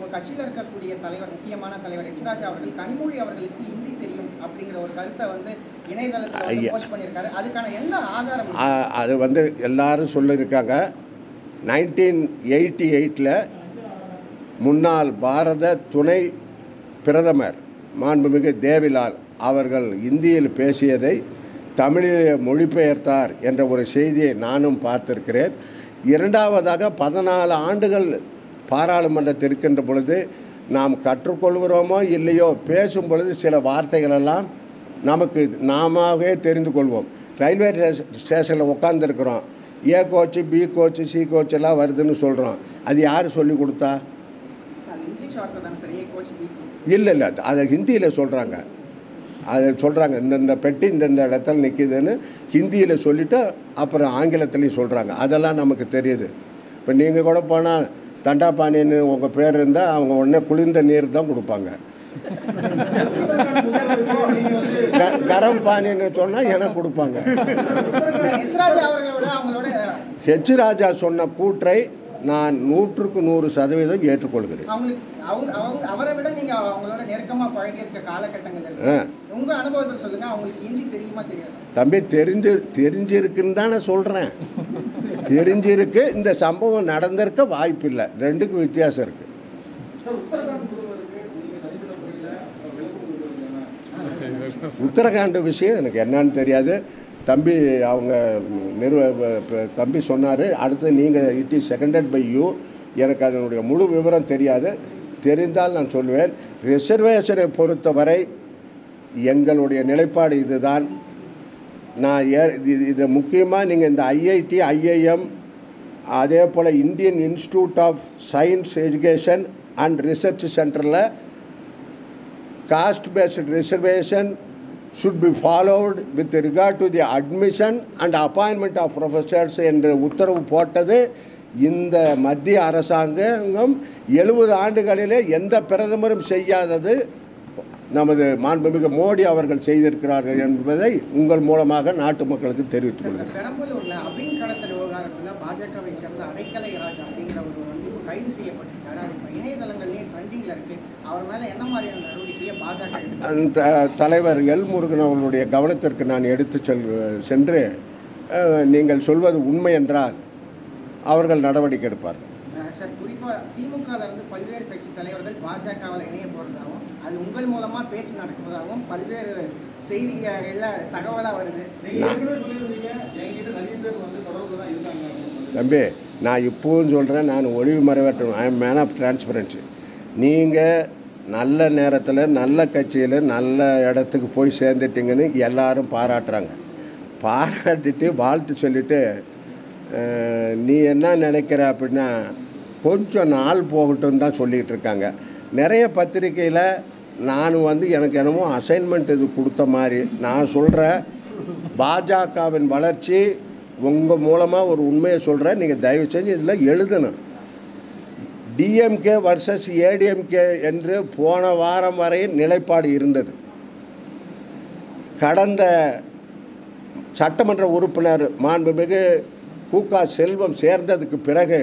உங்க கட்சியில இருக்கக்கூடிய தலைவர் முக்கியமான தலைவர் எச் ராஜா அவர்கள் கனிமொழி அவர்களுக்கு ஹிந்தி தெரியும் அப்படிங்கிற ஒரு கருத்தை வந்து இணையதளத்தில் வந்து ஐயா. போஸ்ட் பண்ணியிருக்காரு அதுக்கான என்ன ஆதாரம் இருக்கு? ஆ- அது வந்து எல்லாரும் சொல்லியிருக்காங்க நைன்டீன் எயிட்டி எயிட்டில் முன்னாள் பாரத துணை பிரதமர் மாண்புமிகு தேவிலால் அவர்கள் இந்தியில் பேசியதை தமிழிலே மொழிபெயர்த்தார் என்ற ஒரு செய்தியை நானும் பார்த்திருக்கிறேன் இரண்டாவதாக பதினாலு ஆண்டுகள் பாராளுமன்றத்தில் இருக்கின்ற பொழுது நாம் கற்றுக்கொள்கிறோமோ இல்லையோ பேசும் பொழுது சில வார்த்தைகளெல்லாம் நமக்கு நாமவே தெரிந்து கொள்வோம் ரயில்வே ஸ்டேஷனில் உட்காந்துருக்குறோம் A coach B coach C coach எல்லாம் வருதுன்னு சொல்கிறோம் அது யார் சொல்லி கொடுத்தா சார், இங்கிலீஷ் வார்த்தை தானே sir A coach B coach இல்லை இல்லை அதை ஹிந்தியில் சொல்கிறாங்க அதை சொல்கிறாங்க இந்தந்த பெட்டி இந்தந்த இடத்துல நிற்கிதுன்னு ஹிந்தியில் சொல்லிவிட்டு அப்புறம் ஆங்கிலத்துலேயும் சொல்கிறாங்க அதெல்லாம் நமக்கு தெரியுது இப்போ நீங்கள் கூட போனால் தண்டாபாணின்னு உங்கள் பேர் இருந்தால் அவங்க உடனே குளிர்ந்த நீர் தான் கொடுப்பாங்க க- கரம் பானின்னு சொன்னால் எனக்கு கொடுப்பாங்க சார், எச் ராஜா அவர்களோட அவங்களோட ஹெச் ராஜா சொன்ன கூற்றை நான் நூற்றுக்கு நூறு சதவீதம் ஏற்றுக்கொள்கிறேன் அவங்களுக்கு அவங்க அவங்க அவரை விட நீங்க அவங்களோட நெருக்கமா பழகி இருக்க காலகட்டங்கள் இருக்கு ஆ. உங்க அனுபவத்தை சொல்லுங்க அவங்களுக்கு ஹிந்தி தெரியுமா தெரியாது தம்பி தெரிஞ்சு தெரிஞ்சிருக்குன்னு தானே சொல்கிறேன் தெரிஞ்சிருக்கு இந்த சம்பவம் நடந்திருக்க வாய்ப்பு இல்லை ரெண்டுக்கும் வித்தியாசம் இருக்குது உத்தரகாண்ட் விஷயம் எனக்கு என்னன்னு தெரியாது தம்பி அவங்க நிறுவ ப- தம்பி சொன்னார் அடுத்து நீங்கள் it is seconded by you எனக்கு அதனுடைய முழு விவரம் தெரியாது தெரிந்தால் நான் சொல்வேன் ரிசர்வேஷனை பொறுத்தவரை எங்களுடைய நிலைப்பாடு இதுதான் நான் ஏ இது இது முக்கியமாக நீங்கள் இந்த ஐஐடி ஐஐஎம் அதே போல் Indian institute of science education and research சென்டரில் caste based reservation should be followed with regard to the admission and appointment of professors என்று உத்தரவு போட்டது இந்த மத்திய அரசாங்கம் எழுபது ஆண்டுகளிலே எந்த பிரதமரும் செய்யாதது நமது மாண்புமிகு மோடி அவர்கள் செய்திருக்கிறார்கள் என்பதை உங்கள் மூலமாக நாட்டு மக்களுக்கு தெரிவித்துக் சார், கொள்கிறேன் இந்த பெரம்பலூர்ல அபின் கடத்தல் விவகாரத்துல பாஜகவை சேர்ந்த அடைக்கலை ராஜ் அப்படிங்கிற ஒரு வந்து இப்போ கைது செய்யப்பட்டிருக்காரு அது இப்போ இணையதளங்கள்லயும் ட்ரெண்டிங்ல இருக்கு அவர் மேல என்ன மாதிரியான நடவடிக்கையை பாஜக எடுக்கும் அந்த தலைவர் எல் முருகன் அவர்களுடைய கவனத்திற்கு நான் எடுத்து செல் சென்று அஹ், நீங்கள் சொல்வது உண்மை என்றால் அவர்கள் நடவடிக்கை எடுப்பார்கள் அஹ் சார் குறிப்பா திமுகல இருந்து பல்வேறு கட்சி தலைவர்கள் பாஜகவில் இணைய போறதாகவும் அது உங்கள் மூலமா பேச்சு நடக்கிறதாகவும் பல்வேறு செய்திகள்ல தகவலா வருது தம்பி நான் இப்போவும் சொல்கிறேன் நான் ஒளிவு மறைவேற்றம் I am man of transparency நீங்கள் நல்ல நேரத்தில் நல்ல கட்சியில் நல்ல இடத்துக்கு போய் சேர்ந்துட்டீங்கன்னு எல்லாரும் பாராட்டுறாங்க பாராட்டிட்டு வாழ்த்து சொல்லிட்டு அஹ், நீ என்ன நினைக்கிற அப்படின்னா கொஞ்சம் நாள் போகட்டும் தான் சொல்லிகிட்டு இருக்காங்க நிறைய பத்திரிக்கையில் நான் வந்து எனக்கு என்னமோ அசைன்மெண்ட் இது கொடுத்த மாதிரி நான் சொல்கிறேன் பாஜகவின் வளர்ச்சி உங்கள் மூலமாக ஒரு உண்மையை சொல்கிறேன் நீங்கள் தயவு செஞ்சு இதில் எழுதணும் டிஎம்கே வர்சஸ் ஏடிஎம்கே என்று போன வாரம் வரை நிலைப்பாடு இருந்தது கடந்த சட்டமன்ற உறுப்பினர் மாண்புமிகு கூகா செல்வம் சேர்ந்ததுக்கு பிறகு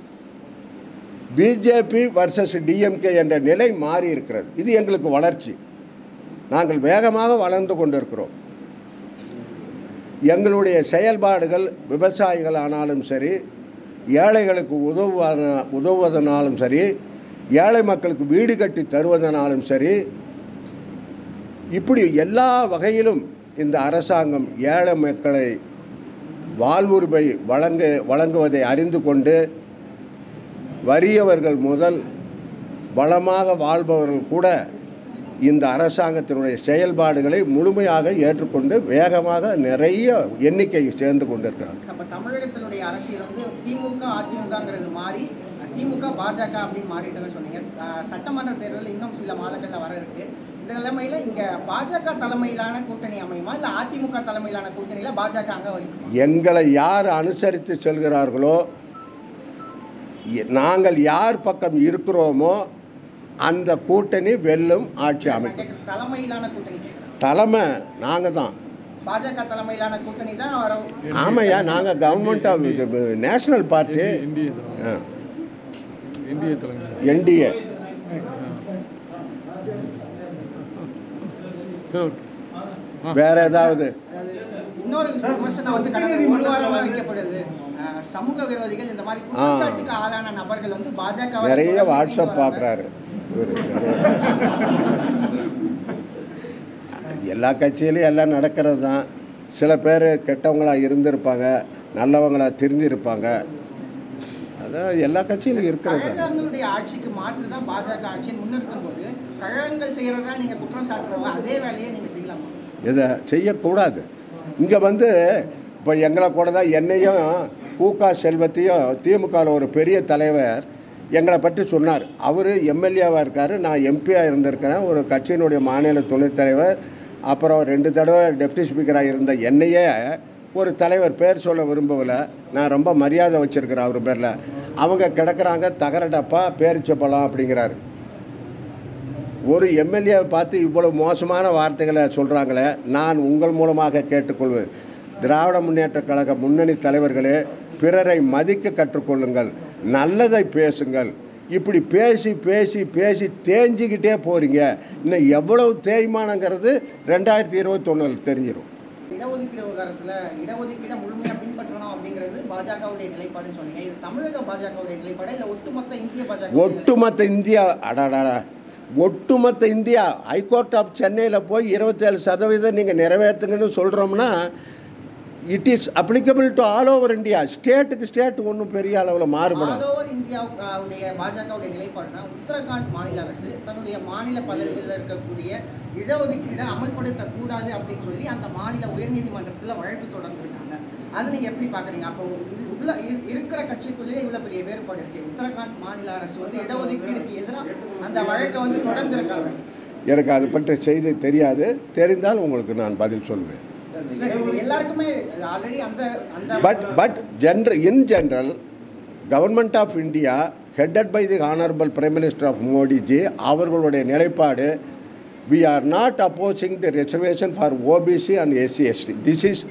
பிஜேபி வர்சஸ் டிஎம்கே என்ற நிலை மாறி இருக்கிறது இது எங்களுக்கு வளர்ச்சி நாங்கள் வேகமாக வளர்ந்து கொண்டிருக்கிறோம் எங்களுடைய செயல்பாடுகள் விவசாயிகள் ஆனாலும் சரி ஏழைகளுக்கு உதவுவத உதவுவதனாலும் சரி ஏழை மக்களுக்கு வீடு கட்டி தருவதனாலும் சரி இப்படி எல்லா வகையிலும் இந்த அரசாங்கம் ஏழை மக்களை வாழ்வுரிமை வழங்க வழங்குவதை அறிந்து கொண்டு வறியவர்கள் முதல் வளமாக வாழ்பவர்கள் கூட இந்த அரசாங்கத்தினுடைய செயல்பாடுகளை முழுமையாக ஏற்றுக்கொண்டு வேகமாக நிறைய எண்ணிக்கை சேர்ந்து கொண்டிருக்கிறார்கள் அப்ப தமிழகத்தினுடைய அரசியல் வந்து திமுக அதிமுகங்கிறது மாறி திமுக பாஜக அப்படின்னு மாறிட்டதை சொன்னீங்க அஹ் சட்டமன்ற தேர்தல் இன்னும் சில மாதங்கள்ல வர இருக்கு இந்த நிலைமையில இங்க பாஜக தலைமையிலான கூட்டணி அமையுமா இல்ல அதிமுக தலைமையிலான கூட்டணியில பாஜக அங்க வகிக்குமா எங்களை யார் அனுசரித்து செல்கிறார்களோ எ- நாங்கள் யார் பக்கம் இருக்கிறோமோ அந்த கூட்டணி வெல்லும் ஆட்சி நான் அமைக்கும் கேக்குறது தலைமையிலான கூட்டணி கேக்குறேன். தலைமை நாங்கள் தான் பாஜக தலைமையிலான கூட்டணி தான் வர ஆமாய்யா நாங்கள் கவர்மெண்ட் ஆஃப் நேஷனல் பார்ட்டி இந்திய ஆ இந்திய தலைமை என்டிஏ சரி ஓகே வேற ஏதாவது அதாவது இன்னொரு விமர்சனம் வந்து கடந்த ஒரு வாரமா வைக்கப்படுது அஹ், சமூக விரோதிகள் இந்த மாதிரி குற்றச்சாட்டுக்கு ஆளான நபர்கள் வந்து பாஜக நிறைய வாட்ஸ்அப் பார்க்குறாரு இவர் எல்லா கட்சியிலையும் எல்லாம் நடக்கிறது தான் சில பேர் கெட்டவங்களாக இருந்திருப்பாங்க நல்லவங்களாக திருந்திருப்பாங்க அதான் எல்லா கட்சியிலும் இருக்கிறது தான். கழகங்களுடைய ஆட்சிக்கு மாற்று தான் பாஜக ஆட்சியை முன்னிறுத்தும் போது கழகங்கள் செய்யறதா நீங்க குற்றம் சாட்டுறவங்க அதே வேலையை நீங்க செய்யலாமா இதை செய்யக்கூடாது இங்கே வந்து இப்போ எங்களை கூட தான் என்னையும் கூகா செல்வத்தையும் திமுகவில் ஒரு பெரிய தலைவர் எங்களை பற்றி சொன்னார் அவர் எம்எல்ஏவாக இருக்கார் நான் எம்பியாக இருந்திருக்கிறேன் ஒரு கட்சியினுடைய மாநில துணைத் தலைவர் அப்புறம் ரெண்டு தடவை டெப்டி ஸ்பீக்கராக இருந்த என்னையே ஒரு தலைவர் பேர் சொல்ல விரும்பவில்லை நான் ரொம்ப மரியாதை வச்சுருக்கிறேன் அவர் பேரில் அவங்க கிடக்குறாங்க தகர டப்பா பேரிச்சப்பழம் அப்படிங்கிறாரு ஒரு எம்எல்ஏவை பார்த்து இவ்வளவு மோசமான வார்த்தைகளை சொல்கிறாங்களே நான் உங்கள் மூலமாக கேட்டுக்கொள்வேன் திராவிட முன்னேற்றக் கழக முன்னணி தலைவர்களே பிறரை மதிக்க கற்றுக்கொள்ளுங்கள் நல்லதை பேசுங்கள் இப்படி பேசி பேசி பேசி தேஞ்சிக்கிட்டே போகிறீங்க இன்னும் எவ்வளவு தேய்மானங்கிறது ரெண்டாயிரத்தி இருபத்தொன்னில் தெரிஞ்சிடும் இடஒதுக்கீடு விவகாரத்துல இடஒதுக்கீடை முழுமையா பின்பற்றணும் அப்படிங்கிறது பாஜகவுடைய நிலைப்பாடுன்னு சொன்னீங்க இது தமிழக பாஜகவுடைய நிலைப்பாடு இல்ல ஒட்டுமொத்த இந்திய பாஜக ஒட்டுமொத்த இந்தியா அடாடாடா ஒட்டுமொத்த இந்தியா ஹைகோர்ட் ஆஃப் சென்னையில் போய் இருபத்தேழு சதவீதம் நீங்கள் நிறைவேற்றுங்கன்னு சொல்கிறோம்னா it is applicable to all over India ஸ்டேட்டுக்கு ஸ்டேட் ஒன்றும் பெரிய அளவில் மாறுபடாது ஆல் ஓவர் இந்தியாவுடைய பாஜகவுடைய நிலைப்பாடுனா உத்தரகாண்ட் மாநில அரசு தன்னுடைய மாநில பதவிகளில் இருக்கக்கூடிய இடஒதுக்கீடை அமல்படுத்தக்கூடாது அப்படின்னு சொல்லி அந்த மாநில உயர்நீதிமன்றத்தில் வழக்கு தொடர்ந்துருக்காங்க அதை நீங்கள் எப்படி பார்க்குறீங்க அப்போ இது உள்ள இரு- இருக்கிற கட்சிக்குள்ளேயே இவ்வளோ பெரிய வேறுபாடு இருக்கு உத்தரகாண்ட் மாநில அரசு வந்து இடஒதுக்கீடுக்கு எதிராக அந்த வழக்கை வந்து தொடர்ந்துருக்காங்க எனக்கு அது பற்றி செய்தி தெரியாது தெரிந்தால் உங்களுக்கு நான் பதில் சொல்வேன் இல்ல, இது எல்லாருக்குமே ஆல்ரெடி அந்த அந்த but but general in general government of India headed by the honourable prime minister of Modiji அவர்களுடைய நிலைப்பாடு we are not opposing the reservation for OBC and SC ST this is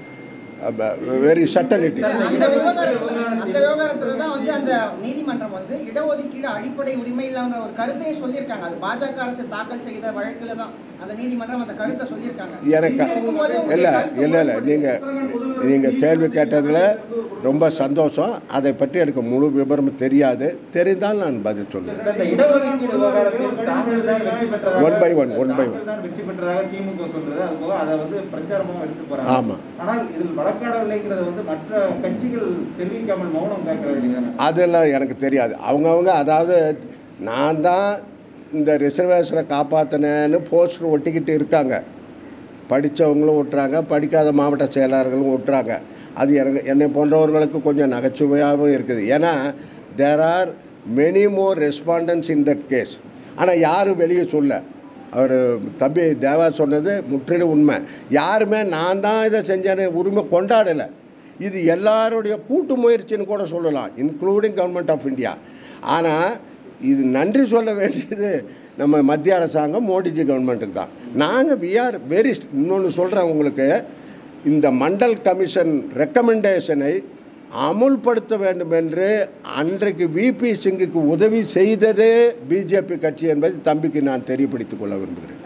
very sanctity அந்த விவகாரத்துல அந்த விவகாரத்துல தான் வந்து அந்த நீதிமன்றம் வந்து இடஒதுக்கீடு அடிப்படை உரிமை இல்லைன்ற ஒரு கருத்தையே சொல்லியிருக்காங்க அது பாஜக அரசு தாக்கல் செய்த வழக்குல தான் அந்த நீதிமன்றம் அந்த கருத்தை சொல்லியிருக்காங்க எனக்கு இங்க இருக்கும்போது உங்களுடைய இல்லை கருத்து இல்லை இல்லை நீங்கள் நீங்கள் கேள்வி கேட்டதில் ரொம்ப சந்தோஷம் அதை பற்றி எனக்கு முழு விவரம் தெரியாது தெரிந்தால் நான் பதில் சொல்லுவேன் சார், இந்த இடஒதுக்கீடு விவகாரத்தில் தாங்கள் தான் வெற்றி பெற்றதாக One by one, one by one. தாங்கள் தான் வெற்றி பெற்றதாக திமுக சொல்றது அது போக அதை வந்து பிரச்சாரமாக எடுத்து போறாங்க ஆமா. ஆனால் இதில் வழக்காடவில்லைங்கிறத வந்து மற்ற கட்சிகள் தெரிவிக்காமல் மௌனம் காக்கிற வேண்டியதானே அதெல்லாம் எனக்கு தெரியாது அவங்கவுங்க அதாவது நான் தான் இந்த ரிசர்வேஷனை காப்பாற்றினேன்னு போஸ்டர் ஒட்டிக்கிட்டு இருக்காங்க படித்தவங்களும் ஒட்டுறாங்க படிக்காத மாவட்ட செயலாளர்களும் ஒட்டுறாங்க அது எனக்கு என்னை போன்றவர்களுக்கு கொஞ்சம் நகைச்சுவையாகவும் இருக்குது ஏன்னா there are many more respondents in that case ஆனால் யாரும் வெளியே சொல்ல அவர் தம்பி தேவா சொன்னது முற்றிலும் உண்மை யாருமே நான் தான் இதை செஞ்சேன்னு உரிமை கொண்டாடலை இது எல்லாருடைய கூட்டு முயற்சின்னு கூட சொல்லலாம் இன்க்ளூடிங் கவர்மெண்ட் ஆஃப் இந்தியா ஆனால் இது நன்றி சொல்ல வேண்டியது நம்ம மத்திய அரசாங்கம் மோடிஜி கவர்மெண்ட்டுக்கு தான் நாங்கள் வி ஆர் வெரி இன்னொன்று சொல்கிறேன் உங்களுக்கு இந்த மண்டல் கமிஷன் ரெக்கமெண்டேஷனை அமுல்படுத்த வேண்டும் என்று அன்றைக்கு விபி சிங்குக்கு உதவி செய்ததே பிஜேபி கட்சி என்பதை தம்பிக்கு நான் தெரியப்படுத்திக் கொள்ள விரும்புகிறேன்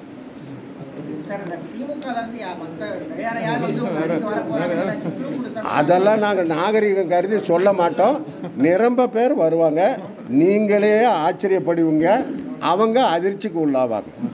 சார் இந்த திமுக ல இருந்து யா- மத்த வேற யார் வந்து உங்க அணிக்கு வர போறாங்க ஏதாச்சும் clue கொடுத்தா- அதெல்லாம் நாங்கள் நாகரிகம் கருதி சொல்ல மாட்டோம் நிரம்ப பேர் வருவாங்க நீங்களே ஆச்சரியப்படுவீங்க அவங்க அதிர்ச்சிக்கு உள்ளாவாங்க